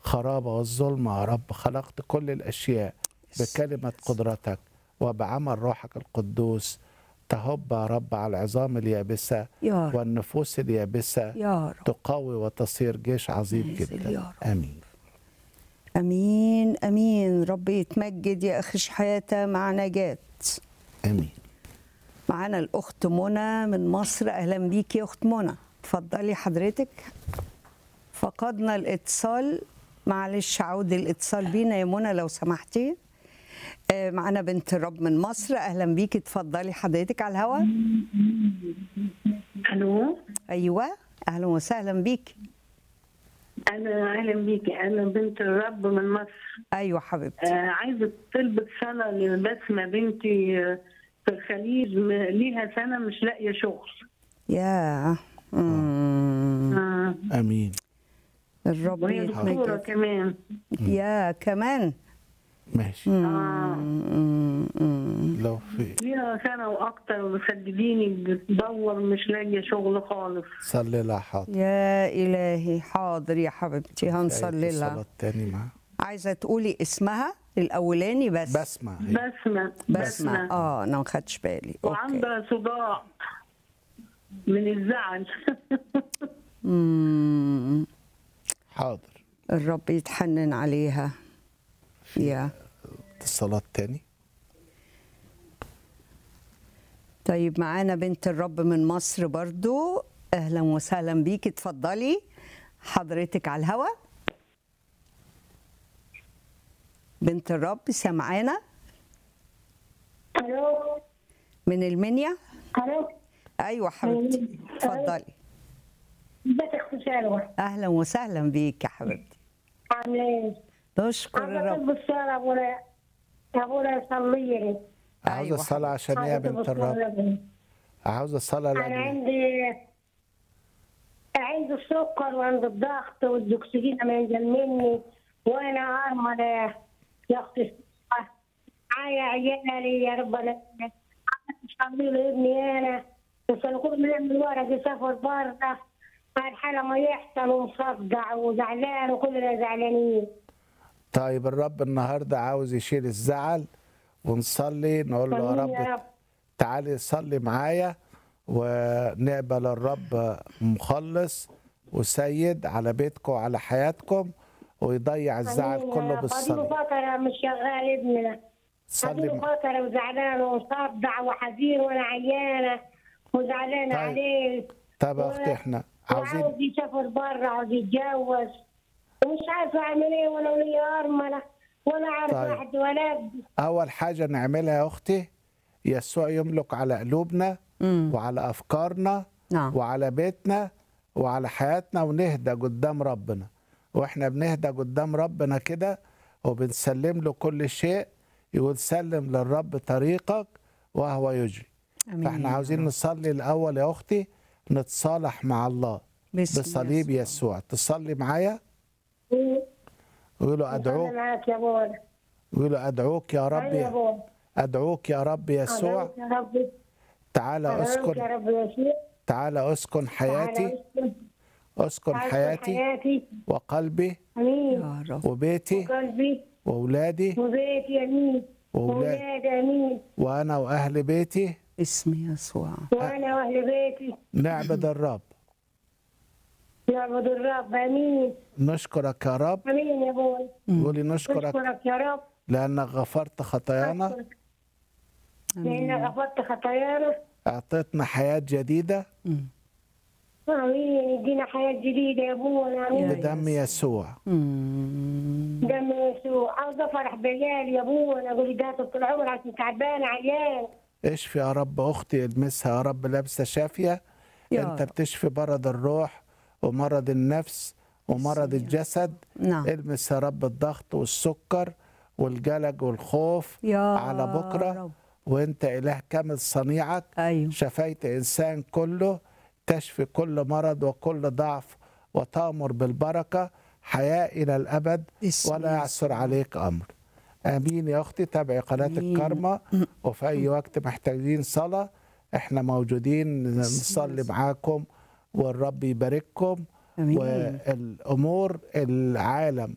الخرابة والظلمة يا رب خلقت كل الأشياء بكلمة قدرتك وبعمل روحك القدوس تهب يا رب على العظام اليابسة يا رب والنفوس اليابسة يا رب تقوي وتصير جيش عظيم نازل يا جدا رب. آمين امين امين رب يتمجد يا اخي شحاته مع نجاه آمين معانا الاخت منى من مصر اهلا بيك يا اخت منى اتفضلي حضرتك فقدنا الاتصال معلش عود الاتصال بينا يا منى لو سمحتي آه، معانا بنت الرب من مصر اهلا بيك اتفضلي حضرتك على الهوا الو ايوه اهلا وسهلا بيك انا اهلا بيكي انا بنت الرب من مصر ايوه حبيبتي آه عايزه طلبة صلاه لبسمه بنتي آه، في الخليج م- ليها سنه مش لاقيه شغل يا مم. آه آمين الرب وهي دكتوره يتمجد كمان يا كمان ماشي آه مم. مم. لو في ليها سنه واكتر وصدقيني بتدور مش لاقيه شغل خالص صلي لها حاضر يا إلهي حاضر يا حبيبتي هنصلي الصلاة لها التاني معاه عايزة تقولي اسمها الأولاني بس بسمع هي. بسمه بسمة اه أنا ما خدتش بالي أوكي وعندها صداع من الزعل مم. حاضر الرب يتحنن عليها يا الصلاة التاني طيب معانا بنت الرب من مصر برضو أهلا وسهلا بيك اتفضلي حضرتك على الهوا بنت الرب سامعانا الو من المنيا الو ايوه حبيبتي اتفضلي ازيك يا اختي سلوى اهلا وسهلا بيك يا حبيبتي عامله ايه؟ نشكر عايزه الرب اطلب الصلاه ابونا ابونا يصلي لي عاوز أيوة الصلاة عشان ايه يا عايزة بنت أطلب الرب الصلاة. عاوز الصلاة انا لأجل عندي عندي السكر وعندي الضغط والاكسجين ما ينزل مني وانا ارمله يا اختي معايا عيالي يا رب انا تصلي لي ابني انا بس انا كل ما نعمل ورق يسافر بره الحالة ما يحصل ومصدع وزعلان وكلنا زعلانين طيب الرب النهاردة عاوز يشيل الزعل ونصلي نقول له يا آمين يا رب رب. تعالي صلي معايا ونقبل الرب مخلص وسيد على بيتكم وعلى حياتكم ويضيع الزعل آمين يا كله رب. اديله بالصلاة فترة مش شغال ابننا صلي اديله م- فترة وزعلان ومصدع وحزين وانا عيانة وزعلانة طيب. عليه طب يا اختي احنا عاوزين وعاوز يسافر بره عاوز يتجوز ومش عارفة اعمل ايه ولا لي ارملة ولا عارف طيب. واحد ولد اول حاجة نعملها يا اختي يسوع يملك على قلوبنا مم. وعلى افكارنا نعم وعلى بيتنا وعلى حياتنا ونهدى قدام ربنا واحنا بنهدى قدام ربنا كده وبنسلم له كل شيء يقول سلم للرب طريقك وهو يجري امين فاحنا عاوزين نصلي الاول يا اختي نتصالح مع الله باسم بصليب يسوع. يسوع تصلي معايا ويقولوا انا ادعوك معاك يا بولا ويقولوا ادعوك يا أيوة يا رب بولا ادعوك يا رب يسوع أدعوك يا رب تعالى أدعوك يا اسكن رب يسوع تعالى اسكن حياتي تعالى اسكن- اسكن تعالى حياتي حياتي وقلبي امين يا رب وبيتي وقلبي واولادي وبيتي امين وأولاد. واولادي امين وانا واهل بيتي اسم يسوع وانا واهل بيتي نعبد الرب نعبد الرب امين نشكرك يا رب امين يا بوي قولي نشكرك اشكرك يا رب لانك غفرت خطايانا أشكرك لانك غفرت خطايانا اعطيتنا حياه جديده مم. امين يدينا حياه جديده يا ابونا امين يا بدم يسوع مم. دم يسوع عاوز افرح بعيالي يا ابونا اقول جات طول العمر عشان تعبانه عيال اشفي يا رب اختي المسها يا رب لابسه شافيه يا انت رب. بتشفي مرض الروح ومرض النفس ومرض الجسد نعم المس يا رب الضغط والسكر والجلج والخوف يا على بكره رب. وانت اله كامل صنيعك ايوه شفيت انسان كله تشفي كل مرض وكل ضعف وتامر بالبركه حياه الى الابد باسم ولا يعثر يسوع. عليك امر امين يا اختي تابعي قناه آمين. الكرمه وفي اي وقت محتاجين صلاه احنا موجودين نصلي معاكم والرب يبارككم امين والامور العالم